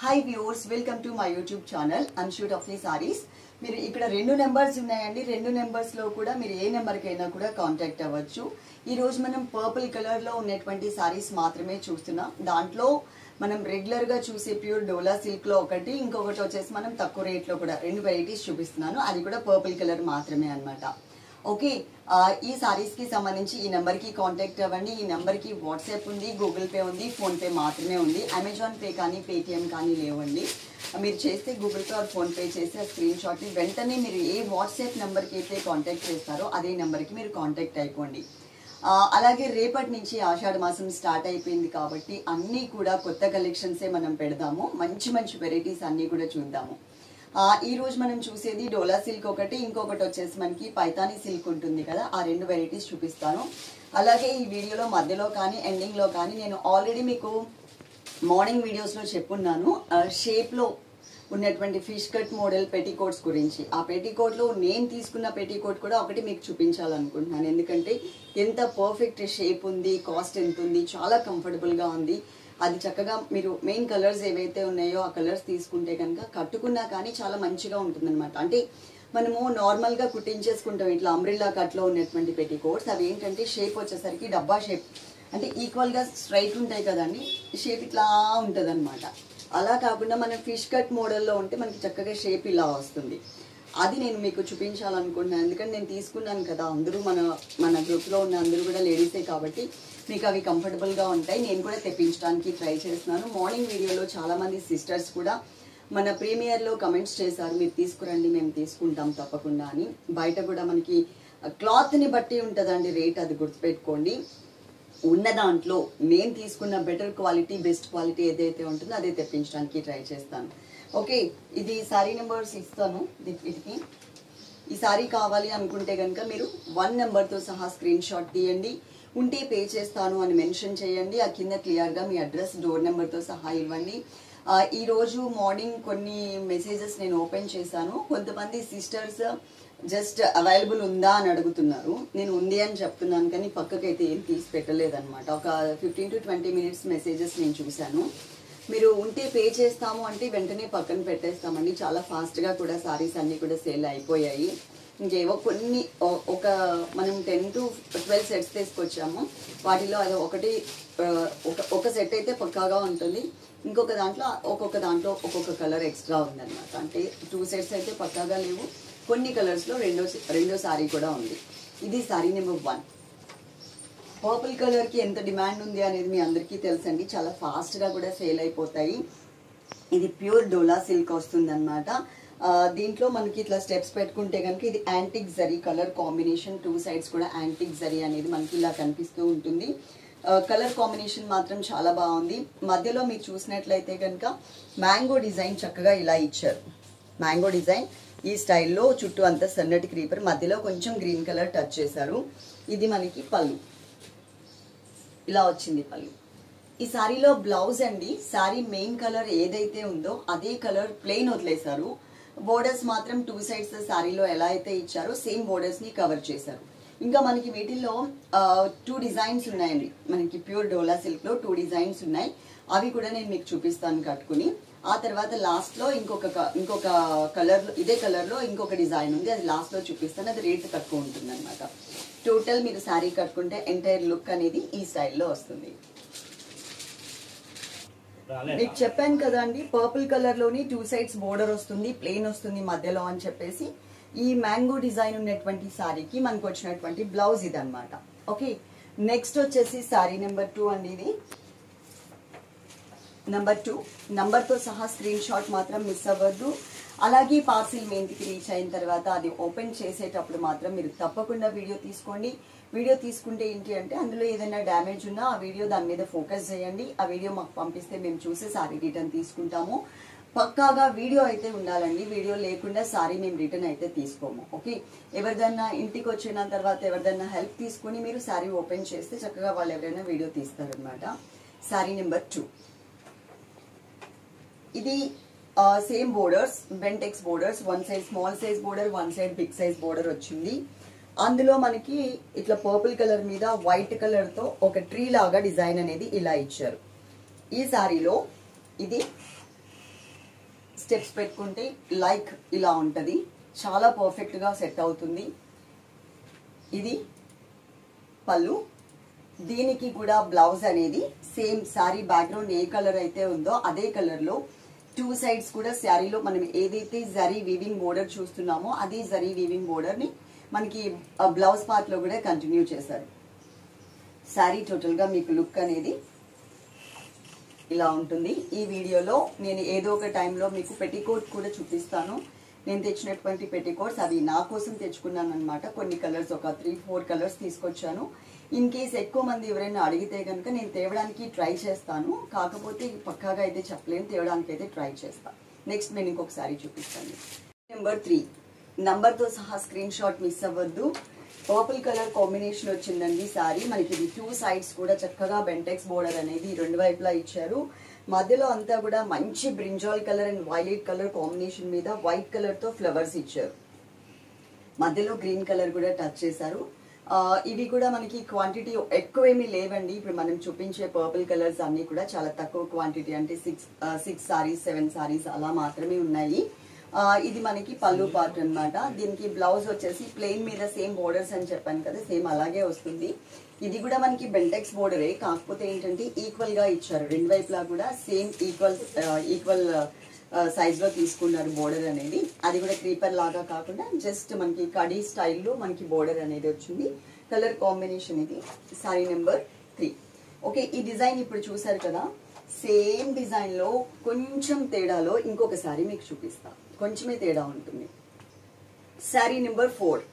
hi viewers welcome to my YouTube channel అన్షూట్ of saris మీరు ఇక్కడ రెండు నెంబర్స్ ఉన్నాయండి రెండు నెంబర్స్ లో కూడా మీరు ఏ నెంబర్కి అయినా కూడా కాంటాక్ట్ అవ్వచ్చు ఈ రోజు మనం పర్పుల్ కలర్ లో ఉన్నటువంటి సారీస్ మాత్రమే చూస్తున్నాం దాంట్లో మనం రెగ్యులర్ గా చూసే ప్యూర్ డోలా సిల్క్ లో ఒకటి ఇంకొకటి వచ్చేసి మనం తక్కువ రేట్ లో కూడా రెండు వెరైటీస్ చూపిస్తున్నాను అది కూడా పర్పుల్ కలర్ మాత్రమే అన్నమాట ఓకే ఆ, ఈ సారీస్ కి సంబంధించి ఈ నెంబర్ కి కాంటాక్ట్ అవ్వండి ఈ నెంబర్ కి వాట్సాప్ ఉంది గూగుల్ పే ఉంది ఫోన్ పే మాత్రమే ఉంది అమెజాన్ పే కానీ పేటిఎం కానీ లేవండి మీరు చేస్తే Google Pay or PhonePe చేసి ఆ స్క్రీన్ షాట్ ని వెంటనే మీరు ఏ వాట్సాప్ నెంబర్ కి అయితే కాంటాక్ట్ చేస్తారో అదే నెంబర్ కి మీరు కాంటాక్ట్ అయిపోండి ఆ, అలాగే రేపటి నుంచి ఆషాఢ మాసం స్టార్ట్ అయిపోయింది కాబట్టి అన్నీ కూడా కొత్త కలెక్షన్సే మనం పెడదాము మంచి మంచి వెరైటీస్ అన్నీ కూడా చూద్దాము ఆ, ఈ రోజు మనం చూసేది డోలా సిల్క్ ఒకటి ఇంకొకటి వచ్చేసి మనకి పైతానీ సిల్క్ ఉంటుంది కదా ఆ రెండు వెరైటీస్ చూపిస్తాను అలాగే ఈ వీడియోలో మధ్యలో కానీ ఎండింగ్ లో కానీ నేను ఆల్రెడీ మీకు మార్నింగ్ వీడియోస్ లో చెప్పున్నాను షేప్ లో ఉన్నటువంటి ఫిష్ కట్ మోడల్ పెట్టికోట్స్ గురించి ఆ పెట్టికోట్ లో నేను తీసుకున్న పెట్టికోట్ కూడా ఒకటి మీకు చూపించాలనుకుంటున్నాను ఎందుకంటే ఎంత పర్ఫెక్ట్ షేప్ ఉంది కాస్ట్ ఎంత ఉంది చాలా కంఫర్టబుల్ గా ఉంది అది చక్కగా మీరు మెయిన్ కలర్స్ ఏవైతే ఉన్నాయో ఆ కలర్స్ తీసుకుంటే కనుక కట్టుకున్నా కానీ చాలా మంచిగా ఉంటుందన్నమాట అంటే మనము నార్మల్ గా కుట్టించేసుకుంటాం ఇట్లా అంబ్రిల్లా కట్ లో ఉన్నటువంటి పెట్టికోట్స్ అవి ఏంటంటే షేప్ వచ్చేసరికి డబ్బా షేప్ అంటే ఈక్వల్ గా స్ట్రైట్ ఉంటాయి కదండి షేప్ ఇట్లా ఉంటది అలా కాకుండా మన ఫిష్ కట్ మోడల్లో ఉంటే మనకి చక్కగా షేప్ ఇలా వస్తుంది అది నేను మీకు చూపించాలనుకుంటున్నాను ఎందుకంటే నేను తీసుకున్నాను కదా అందరూ మన మన గ్రూప్లో ఉన్న అందరూ కూడా లేడీసే కాబట్టి మీకు అవి కంఫర్టబుల్గా ఉంటాయి నేను కూడా తెప్పించడానికి ట్రై చేస్తున్నాను మార్నింగ్ వీడియోలో చాలామంది సిస్టర్స్ కూడా మన ప్రీమియర్లో కమెంట్స్ చేశారు మీరు తీసుకురండి మేము తీసుకుంటాం తప్పకుండా అని బయట కూడా మనకి క్లాత్ని బట్టి ఉంటుందండి రేట్ అది గుర్తుపెట్టుకోండి ఉన్న దాంట్లో నేను తీసుకున్న బెటర్ క్వాలిటీ బెస్ట్ క్వాలిటీ ఏదైతే ఉంటుందో అదే తెప్పించడానికి ట్రై చేస్తాను ఓకే ఇది సారీ నెంబర్స్ ఇస్తాను ది- వీటికి ఈ సారీ కావాలి అనుకుంటే కనుక మీరు వన్ నెంబర్తో సహా స్క్రీన్ షాట్ తీయండి ఉంటే పే చేస్తాను అని మెన్షన్ చేయండి ఆ కింద క్లియర్గా మీ అడ్రస్ డోర్ నెంబర్తో సహా ఇవ్వండి ఆ, ఈ రోజు మార్నింగ్ కొన్ని మెసేజెస్ నేను ఓపెన్ చేశాను కొంతమంది సిస్టర్స్ జస్ట్ అవైలబుల్ ఉందా అని అడుగుతున్నారు నేను ఉంది అని చెప్తున్నాను కానీ పక్కకైతే ఏం తీసి పెట్టలేదన్నమాట ఒక fifteen to twenty minutes messages నేను చూశాను మీరు ఉంటే పే చేస్తాము అంటే వెంటనే పక్కన పెట్టేస్తామండి చాలా ఫాస్ట్గా కూడా సారీస్ అన్నీ కూడా సేల్ అయిపోయాయి ఇంకేవో కొన్ని ఒ- ఒక మనం టెన్ టు ట్వెల్వ్ సెట్స్ తీసుకొచ్చాము వాటిలో అది ఒకటి ఆ, ఒక ఒక సెట్ అయితే పక్కాగా ఉంటుంది ఇంకొక దాంట్లో ఒక్కొక్క దాంట్లో ఒక్కొక్క కలర్ ఎక్స్ట్రా ఉందన్నమాట అంటే టూ సెట్స్ అయితే పక్కాగా లేవు కొన్ని కలర్స్లో రెండో రెండో సారీ కూడా ఉంది ఇది sari number one purple colour కి ఎంత డిమాండ్ ఉంది అనేది మీ అందరికీ తెలుసండి చాలా ఫాస్ట్ గా కూడా సేల్ అయిపోతాయి ఇది ప్యూర్ డోలా సిల్క్ వస్తుంది అనమాట దీంట్లో మనకి ఇట్లా స్టెప్స్ పెట్టుకుంటే కనుక ఇది antique zari colour combination two sides కూడా యాంటిక్ జరీ అనేది మనకి ఇలా కనిపిస్తూ ఉంటుంది కలర్ కాంబినేషన్ మాత్రం చాలా బాగుంది మధ్యలో మీరు చూసినట్లయితే కనుక మ్యాంగో డిజైన్ చక్కగా ఇలా ఇచ్చారు మ్యాంగో డిజైన్ ఈ స్టైల్లో చుట్టూ అంతా సన్నటి క్రీపర్ మధ్యలో కొంచెం గ్రీన్ కలర్ టచ్ చేశారు ఇది మనకి పళ్ళు ఇలా వచ్చింది పళ్ళు ఈ సారీలో బ్లౌజ్ అండి సారీ మెయిన్ కలర్ ఏదైతే ఉందో అదే కలర్ ప్లెయిన్ వదిలేశారు బోర్డర్స్ మాత్రం టూ సైడ్స్ సారీలో ఎలా అయితే ఇచ్చారో సేమ్ బోర్డర్స్ ని కవర్ చేశారు ఇంకా మనకి వీటిల్లో టూ డిజైన్స్ ఉన్నాయండి మనకి ప్యూర్ డోలా సిల్క్ లో టూ డిజైన్స్ ఉన్నాయి అవి కూడా నేను మీకు చూపిస్తాను కట్టుకుని ఆ తర్వాత లాస్ట్ లో ఇంకొక క- ఇంకొక కలర్ ఇదే కలర్ లో ఇంకొక డిజైన్ ఉంది అది లాస్ట్ లో చూపిస్తాను అది రేట్ తక్కువ ఉంటుంది అనమాట టోటల్ మీరు శారీ కట్టుకుంటే ఎంటైర్ లుక్ అనేది ఈ స్టైల్లో వస్తుంది మీకు చెప్పాను కదా అండి పర్పుల్ కలర్ లోని టూ సైడ్స్ బోర్డర్ వస్తుంది ప్లెయిన్ వస్తుంది మధ్యలో అని చెప్పేసి ఈ మ్యాంగో డిజైన్ ఉన్నటువంటి సారీకి మనకు వచ్చినటువంటి బ్లౌజ్ ఇదన్నమాట ఓకే నెక్స్ట్ వచ్చేసి సారీ నెంబర్ టూ అండి ఇది నెంబర్ టూ నంబర్తో సహా స్క్రీన్ షాట్ మాత్రం మిస్ అవ్వద్దు అలాగే పార్సిల్ మీ ఇంటికి రీచ్ అయిన తర్వాత అది ఓపెన్ చేసేటప్పుడు మాత్రం మీరు తప్పకుండా వీడియో తీసుకోండి వీడియో తీసుకుంటే ఏంటి అంటే అందులో ఏదైనా డ్యామేజ్ ఉన్నా ఆ వీడియో దాని మీద ఫోకస్ చేయండి ఆ వీడియో మాకు పంపిస్తే మేము చూసి సారీ రిటర్న్ తీసుకుంటాము పక్కాగా వీడియో అయితే ఉండాలండి వీడియో లేకుండా సారీ మేము రిటర్న్ అయితే తీసుకోము ఓకే ఎవరిదన్నా ఇంటికి వచ్చిన తర్వాత ఎవరిదన్నా హెల్ప్ తీసుకుని మీరు సారీ ఓపెన్ చేస్తే చక్కగా వాళ్ళు ఎవరైనా వీడియో తీస్తారనమాట సారీ నెంబర్ టూ ఇది same borders Bentex borders one side small size border one side big size border వచ్చింది అందులో మనకి ఇట్లా పర్పుల్ కలర్ మీద వైట్ కలర్ తో ఒక ట్రీ లాగా డిజైన్ అనేది ఇలా ఇచ్చారు ఈ సారీలో ఇది స్టెప్స్ పెట్టుకుంటే లైక్ ఇలా ఉంటుంది చాలా పర్ఫెక్ట్గా సెట్ అవుతుంది ఇది పళ్ళు దీనికి కూడా బ్లౌజ్ అనేది సేమ్ శారీ బ్యాక్గ్రౌండ్ ఏ కలర్ అయితే ఉందో అదే కలర్లో టూ సైడ్స్ కూడా శారీలో మనం ఏదైతే జరీ వీవింగ్ బోర్డర్ చూస్తున్నామో అదే జరీ వీవింగ్ బోర్డర్ని మనకి బ్లౌజ్ పార్ట్లో కూడా కంటిన్యూ చేశారు శారీ టోటల్గా మీకు లుక్ అనేది ఇలా ఉంటుంది ఈ వీడియోలో నేను ఏదో ఒక టైంలో మీకు పెట్టికోట్ కూడా చూపిస్తాను నేను తెచ్చినటువంటి పెట్టికోట్స్ అవి నా కోసం తెచ్చుకున్నాను అనమాట కొన్ని కలర్స్ ఒక త్రీ ఫోర్ కలర్స్ తీసుకొచ్చాను ఇన్ కేస్ ఎక్కువ మంది ఎవరైనా అడిగితే కనుక నేను తేవడానికి ట్రై చేస్తాను కాకపోతే పక్కాగా అయితే చెప్పలేను తేవడానికి అయితే ట్రై చేస్తాను నెక్స్ట్ నేను ఇంకొకసారి చూపిస్తాను నెంబర్ త్రీ నంబర్తో సహా స్క్రీన్ షాట్ మిస్ అవ్వద్దు పర్పుల్ కలర్ కాంబినేషన్ వచ్చిందండి సారీ మనకి ఇది టూ సైడ్స్ కూడా చక్కగా బెంటెక్స్ బోర్డర్ అనేది రెండు వైపులా ఇచ్చారు మధ్యలో అంతా కూడా మంచి brinjal colour and violet colour combination మీద వైట్ కలర్ తో ఫ్లవర్స్ ఇచ్చారు మధ్యలో గ్రీన్ కలర్ కూడా టచ్ చేశారు ఆ, ఇవి కూడా మనకి క్వాంటిటీ ఎక్కువేమీ లేవండి ఇప్పుడు మనం చూపించే పర్పుల్ కలర్స్ అన్ని కూడా చాలా తక్కువ క్వాంటిటీ అంటే six six saris seven saris అలా మాత్రమే ఉన్నాయి ఆ, ఇది మనకి పళ్ళు పార్ట్ అన్నమాట దీనికి బ్లౌజ్ వచ్చేసి ప్లెయిన్ మీద సేమ్ బోర్డర్స్ అని చెప్పాను కదా సేమ్ అలాగే వస్తుంది ఇది కూడా మనకి బెంటెక్స్ బోర్డరే కాకపోతే ఏంటంటే ఈక్వల్ గా ఇచ్చారు రెండు వైపులా కూడా సేమ్ ఈక్వల్ ఈక్వల్ సైజ్ లో తీసుకున్నారు బోర్డర్ అనేది అది కూడా క్రీపర్ లాగా కాకుండా జస్ట్ మనకి కడీ స్టైల్లో మనకి బోర్డర్ అనేది వచ్చింది కలర్ కాంబినేషన్ ఇది సారీ నెంబర్ త్రీ ఓకే ఈ డిజైన్ ఇప్పుడు చూసారు కదా సేమ్ డిజైన్ లో కొంచెం తేడాలో ఇంకొక సారీ మీకు చూపిస్తా కొంచెమే తేడా ఉంటుంది శారీ నెంబర్ ఫోర్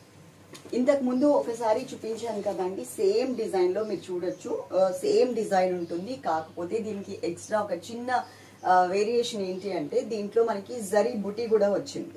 ఇంతకు ముందు ఒకసారి చూపించాను కదండి సేమ్ డిజైన్ లో మీరు చూడొచ్చు సేమ్ డిజైన్ ఉంటుంది కాకపోతే దీనికి ఎక్స్ట్రా ఒక చిన్న వేరియేషన్ ఏంటి అంటే దీంట్లో మనకి జరీ బుటీ కూడా వచ్చింది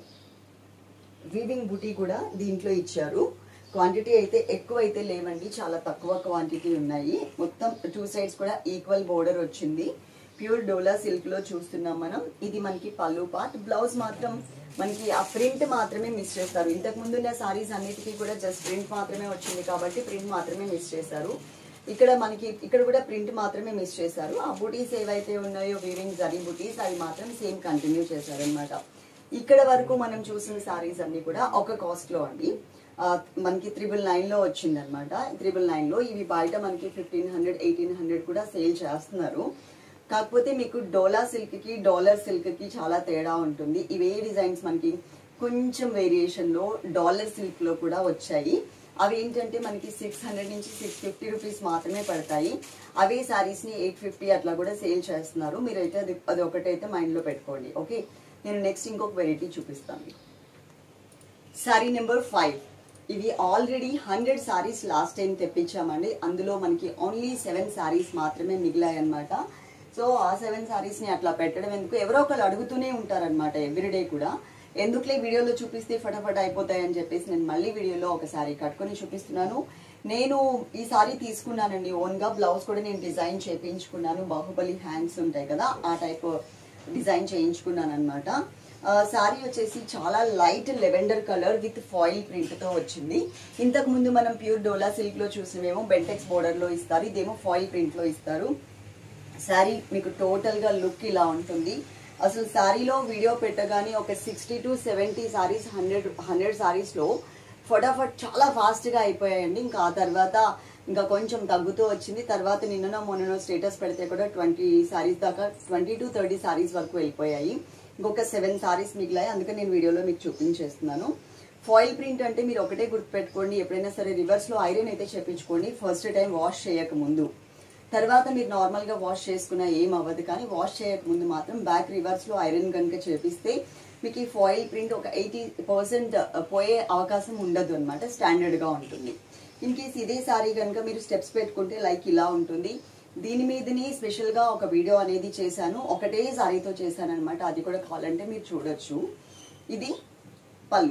వీవింగ్ బుటీ కూడా దీంట్లో ఇచ్చారు క్వాంటిటీ అయితే ఎక్కువ అయితే లేవండి చాలా తక్కువ క్వాంటిటీ ఉన్నాయి మొత్తం టూ సైడ్స్ కూడా ఈక్వల్ బోర్డర్ వచ్చింది ప్యూర్ డోలా సిల్క్ లో చూస్తున్నాం మనం ఇది మనకి పళ్ళు పార్ట్ బ్లౌజ్ మాత్రం మనకి ఆ ప్రింట్ మాత్రమే మిస్ చేస్తారు ఇంతకు ముందున్న సారీస్ అన్నిటికీ కూడా జస్ట్ ప్రింట్ మాత్రమే వచ్చింది కాబట్టి ప్రింట్ మాత్రమే మిస్ చేశారు ఇక్కడ మనకి ఇక్కడ కూడా ప్రింట్ మాత్రమే మిస్ చేశారు ఆ బుటీస్ ఏవైతే ఉన్నాయో వీవింగ్ జరీ బుటీస్ అవి మాత్రం సేమ్ కంటిన్యూ చేశారు అనమాట ఇక్కడ వరకు మనం చూసిన సారీస్ అన్ని కూడా ఒక కాస్ట్ లో అండి ఆ, మనకి త్రిబుల్ నైన్ లో వచ్చింది అనమాట త్రిబుల్ నైన్ లో ఇవి బయట మనకి ఫిఫ్టీన్ హండ్రెడ్ ఎయిటీన్ హండ్రెడ్ కూడా సేల్ చేస్తున్నారు కాకపోతే మీకు డోలా సిల్క్ కి డాలర్ సిల్క్ కి చాలా తేడా ఉంటుంది ఇవే డిజైన్స్ మనకి కొంచెం వేరియేషన్ లో డాలర్ సిల్క్ లో కూడా వచ్చాయి అవి ఏంటంటే మనకి సిక్స్ హండ్రెడ్ నుంచి సిక్స్ ఫిఫ్టీ రూపీస్ మాత్రమే పడతాయి అవే సారీస్ ని ఎయిట్ ఫిఫ్టీ అట్లా కూడా సేల్ చేస్తున్నారు మీరైతే అది అది ఒకటైతే మైండ్ లో పెట్టుకోండి ఓకే నేను నెక్స్ట్ ఇంకొక వెరైటీ చూపిస్తాను మీకు సారీ నెంబర్ ఫైవ్ ఇవి already hundred saris last time తెప్పించామండి అందులో మనకి ఓన్లీ సెవెన్ సారీస్ మాత్రమే మిగిలాయి అనమాట సో ఆ సెవెన్ సారీస్ ని అట్లా పెట్టడం ఎందుకు ఎవరో ఒకరు అడుగుతూనే ఉంటారనమాట ఎవ్రీడే కూడా ఎందుకులే వీడియోలో చూపిస్తే ఫటాఫట్ అయిపోతాయి అని చెప్పేసి నేను మళ్ళీ వీడియోలో ఒక సారీ కట్టుకొని చూపిస్తున్నాను నేను ఈ సారీ తీసుకున్నానండి ఓన్ గా బ్లౌజ్ కూడా నేను డిజైన్ చేయించుకున్నాను బాహుబలి హ్యాండ్స్ ఉంటాయి కదా ఆ టైప్ డిజైన్ చేయించుకున్నాను అనమాట సారీ వచ్చేసి చాలా light lavender colour with foil print తో వచ్చింది ఇంతకు ముందు మనం ప్యూర్ డోలా సిల్క్ లో చూసినేమో బెంటెక్స్ బోర్డర్ లో ఇస్తారు ఇదేమో ఫాయిల్ ప్రింట్ లో ఇస్తారు శారీ మీకు టోటల్ గా లుక్ ఇలా ఉంటుంది అసలు శారీలో వీడియో పెట్టగానే ఒక sixty to seventy saris hundred hundred saris లో ఫటాఫట్ చాలా ఫాస్ట్ గా అయిపోయాయండి ఇంకా ఆ తర్వాత ఇంకా కొంచెం తగ్గుతూ వచ్చింది తర్వాత నిన్ననో మొన్ననో స్టేటస్ పెడితే కూడా ట్వంటీ సారీస్ దాకా ట్వంటీ టు థర్టీ సారీస్ వరకు వెళ్ళిపోయాయి ఇంకొక సెవెన్ సారీస్ మిగిలాయి అందుకని నేను వీడియోలో మీకు చూపించేస్తున్నాను ఫాయిల్ ప్రింట్ అంటే మీరు ఒకటే గుర్తుపెట్టుకోండి ఎప్పుడైనా సరే రివర్స్ లో ఐరన్ అయితే చేపించుకోండి ఫస్ట్ టైం వాష్ చేయక ముందు తర్వాత మీరు నార్మల్ గా వాష్ చేసుకున్నా ఏం అవ్వదు కానీ వాష్ చేయక ముందు మాత్రం బ్యాక్ రివర్స్ లో ఐరన్ కనుక చేపిస్తే మీకు ఈ ఫాయిల్ ప్రింట్ ఒక ఎయిటీ పర్సెంట్ పోయే అవకాశం ఉండదు అనమాట స్టాండర్డ్ గా ఉంటుంది ఇన్ కేస్ ఇదే సారీ కనుక మీరు స్టెప్స్ పెట్టుకుంటే లైక్ ఇలా ఉంటుంది దీని మీదనే స్పెషల్ గా ఒక వీడియో అనేది చేశాను ఒకటే సారీతో చేశాను అనమాట అది కూడా కావాలంటే మీరు చూడొచ్చు ఇది పళ్ళు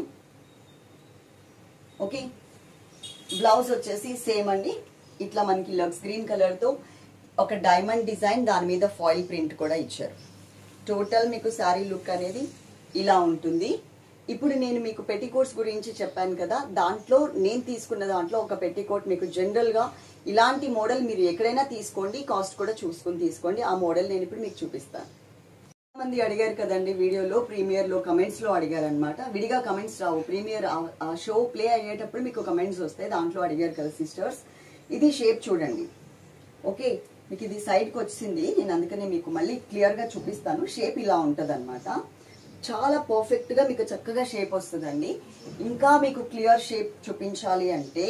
ఓకే బ్లౌజ్ వచ్చేసి సేమ్ అండి ఇట్లా మనకి లక్స్ గ్రీన్ కలర్ తో ఒక డైమండ్ డిజైన్ దాని మీద ఫాయిల్ ప్రింట్ కూడా ఇచ్చారు టోటల్ మీకు శారీ లుక్ అనేది ఇలా ఉంటుంది ఇప్పుడు నేను మీకు పెట్టికోట్స్ గురించి చెప్పాను కదా దాంట్లో నేను తీసుకున్న దాంట్లో ఒక పెట్టికోట్ మీకు జనరల్ గా ఇలాంటి మోడల్ మీరు ఎక్కడైనా తీసుకోండి కాస్ట్ కూడా చూసుకొని తీసుకోండి ఆ మోడల్ నేను ఇప్పుడు మీకు చూపిస్తాను మంది అడిగారు కదండి వీడియోలో ప్రీమియర్ లో కమెంట్స్ లో అడిగారు అనమాట విడిగా కమెంట్స్ రావు ప్రీమియర్ ఆ షో ప్లే అయ్యేటప్పుడు మీకు కమెంట్స్ వస్తాయి దాంట్లో అడిగారు కదా సిస్టర్స్ ఇది షేప్ చూడండి ఓకే మీకు ఇది సైడ్కి వచ్చింది నేను అందుకనే మీకు మళ్ళీ క్లియర్గా చూపిస్తాను షేప్ ఇలా ఉంటుంది చాలా పర్ఫెక్ట్గా మీకు చక్కగా షేప్ వస్తుందండి ఇంకా మీకు క్లియర్ షేప్ చూపించాలి అంటే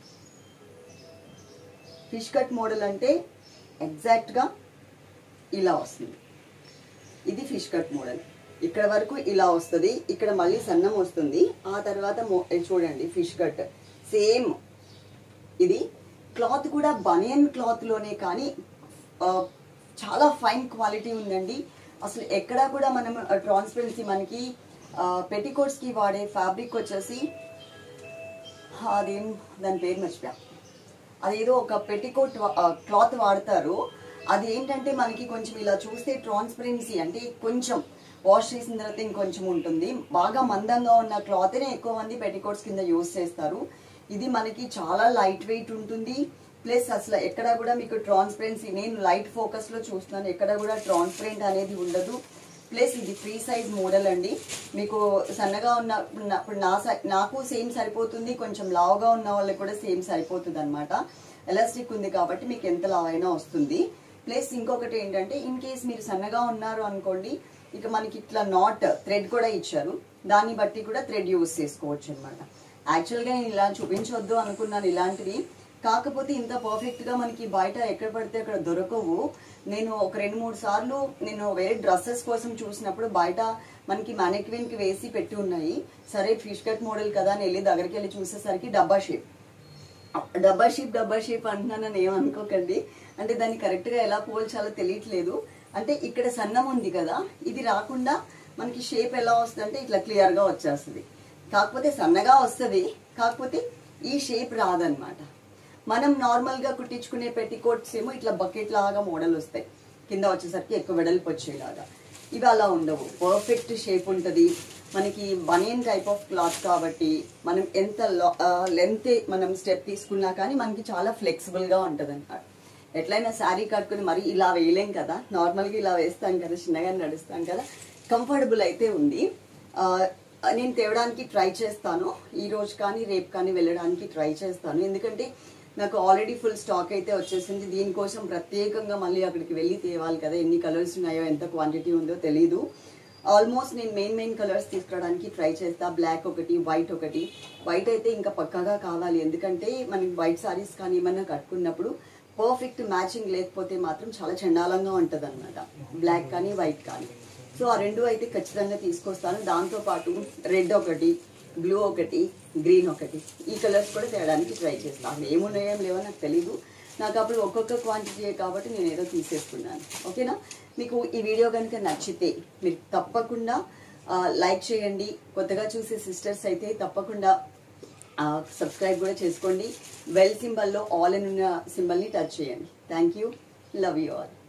ఫిష్ కట్ మోడల్ అంటే ఎగ్జాక్ట్గా ఇలా వస్తుంది ఇది ఫిష్ కట్ మోడల్ ఇక్కడ వరకు ఇలా వస్తుంది ఇక్కడ మళ్ళీ సన్నం వస్తుంది ఆ తర్వాత మో- ఇది చూడండి ఫిష్ కట్ సేమ్ ఇది క్లాత్ కూడా బనియన్ క్లాత్ లోనే కానీ ఆ, చాలా ఫైన్ క్వాలిటీ ఉందండి అసలు ఎక్కడా కూడా మనం ట్రాన్స్పరెన్సీ మనకి పెట్టికోట్స్ కి వాడే ఫ్యాబ్రిక్ వచ్చేసి అదేం దాని పేరు మర్చిపోయా అదేదో ఒక పెట్టికోట్ క్లాత్ వాడతారు అది ఏంటంటే మనకి కొంచెం ఇలా చూస్తే ట్రాన్స్పరెన్సీ అంటే కొంచెం వాష్ చేసిన తర్వాత ఇంకొంచెం ఉంటుంది బాగా మందంగా ఉన్న క్లాత్నే ఎక్కువ మంది పెట్టికోట్స్ కింద యూస్ చేస్తారు ఇది మనకి చాలా లైట్ వెయిట్ ఉంటుంది ప్లస్ అసలు ఎక్కడ కూడా మీకు ట్రాన్స్పరెన్సీ నేను లైట్ ఫోకస్ లో చూస్తున్నాను ఎక్కడ కూడా ట్రాన్స్పరెంట్ అనేది ఉండదు ప్లస్ ఇది ఫ్రీ సైజ్ మోడల్ అండి మీకు సన్నగా ఉన్న ఉన్న- ఇప్పుడు నా సై- నాకు సేమ్ సరిపోతుంది కొంచెం లావుగా ఉన్న వాళ్ళకి కూడా సేమ్ సరిపోతుంది అనమాట ఎలాస్టిక్ ఉంది కాబట్టి మీకు ఎంత లావైనా వస్తుంది ప్లస్ ఇంకొకటి ఏంటంటే ఇన్ కేస్ మీరు సన్నగా ఉన్నారు అనుకోండి ఇక మనకి ఇట్లా నాట్ థ్రెడ్ కూడా ఇచ్చారు దాన్ని బట్టి కూడా థ్రెడ్ యూస్ చేసుకోవచ్చు అనమాట యాక్చువల్గా నేను ఇలా చూపించవద్దు అనుకున్నాను ఇలాంటివి కాకపోతే ఇంత పర్ఫెక్ట్ గా మనకి బయట ఎక్కడ పడితే అక్కడ దొరకవు నేను ఒక రెండు మూడు సార్లు నేను వేరే డ్రెస్సెస్ కోసం చూసినప్పుడు బయట మనకి mannequin కి వేసి పెట్టి ఉన్నాయి సరే ఫిష్ కట్ మోడల్ కదా అని వెళ్ళి దగ్గరికి వెళ్ళి చూసేసరికి డబ్బా షేప్ డబ్బా షేప్ డబ్బా షేప్ అంటున్నానని ఏమనుకోకండి అంటే దాన్ని కరెక్ట్ గా ఎలా పోల్చాలో తెలియట్లేదు అంటే ఇక్కడ సన్నం ఉంది కదా ఇది రాకుండా మనకి షేప్ ఎలా వస్తుంది అంటే ఇట్లా క్లియర్ గా వచ్చేస్తుంది కాకపోతే సన్నగా వస్తుంది కాకపోతే ఈ షేప్ రాదనమాట మనం నార్మల్ గా కుట్టించుకునే పెట్టికోట్స్ ఏమో ఇట్లా బకెట్ లాగా మోడల్ వస్తాయి కింద వచ్చేసరికి ఎక్కువ వెడల్పు వచ్చేలాగా ఇవి అలా ఉండవు పర్ఫెక్ట్ షేప్ ఉంటుంది మనకి బనియన్ టైప్ ఆఫ్ క్లాత్ కాబట్టి మనం ఎంత లెంత్ మనం స్టెప్ తీసుకున్నా కానీ మనకి చాలా ఫ్లెక్సిబుల్ గా ఉంటది అనమాట ఎట్లయినా శారీ కట్టుకుని మరి ఇలా వేయలేం కదా నార్మల్ గా ఇలా వేస్తాం కదా చిన్నగా నడుస్తాం కదా కంఫర్టబుల్ అయితే ఉంది ఆ, నేను తేవడానికి ట్రై చేస్తాను ఈ రోజు కానీ రేపు కానీ వెళ్ళడానికి ట్రై చేస్తాను ఎందుకంటే నాకు ఆల్రెడీ ఫుల్ స్టాక్ అయితే వచ్చేసింది దీనికోసం ప్రత్యేకంగా మళ్ళీ అక్కడికి వెళ్ళి తేవాలి కదా ఎన్ని కలర్స్ ఉన్నాయో ఎంత క్వాంటిటీ ఉందో తెలీదు ఆల్మోస్ట్ నేను మెయిన్ మెయిన్ కలర్స్ తీసుకురావడానికి ట్రై చేస్తా బ్లాక్ ఒకటి వైట్ ఒకటి వైట్ అయితే ఇంకా పక్కాగా కావాలి ఎందుకంటే మనకి వైట్ సారీస్ కానీ ఏమన్నా కట్టుకున్నప్పుడు పర్ఫెక్ట్ మ్యాచింగ్ లేకపోతే మాత్రం చాలా చండాలంగా ఉంటుంది అనమాట బ్లాక్ కానీ వైట్ కానీ సో ఆ రెండు అయితే ఖచ్చితంగా తీసుకొస్తాను దాంతో పాటు రెడ్ ఒకటి బ్లూ ఒకటి గ్రీన్ ఒకటి ఈ కలర్స్ కూడా తేయడానికి ట్రై చేస్తాను ఏమున్నాయో ఏం లేవో నాకు తెలీదు నాకు అప్పుడు ఒక్కొక్క క్వాంటిటీ కాబట్టి నేను ఏదో తీసేసుకున్నాను ఓకేనా మీకు ఈ వీడియో కనుక నచ్చితే మీరు తప్పకుండా లైక్ చేయండి కొత్తగా చూసే సిస్టర్స్ అయితే తప్పకుండా సబ్స్క్రైబ్ కూడా చేసుకోండి వెల్ సింబల్లో ఆల్ ఇన్ ఉన్న సింబల్ని టచ్ చేయండి thank you love you all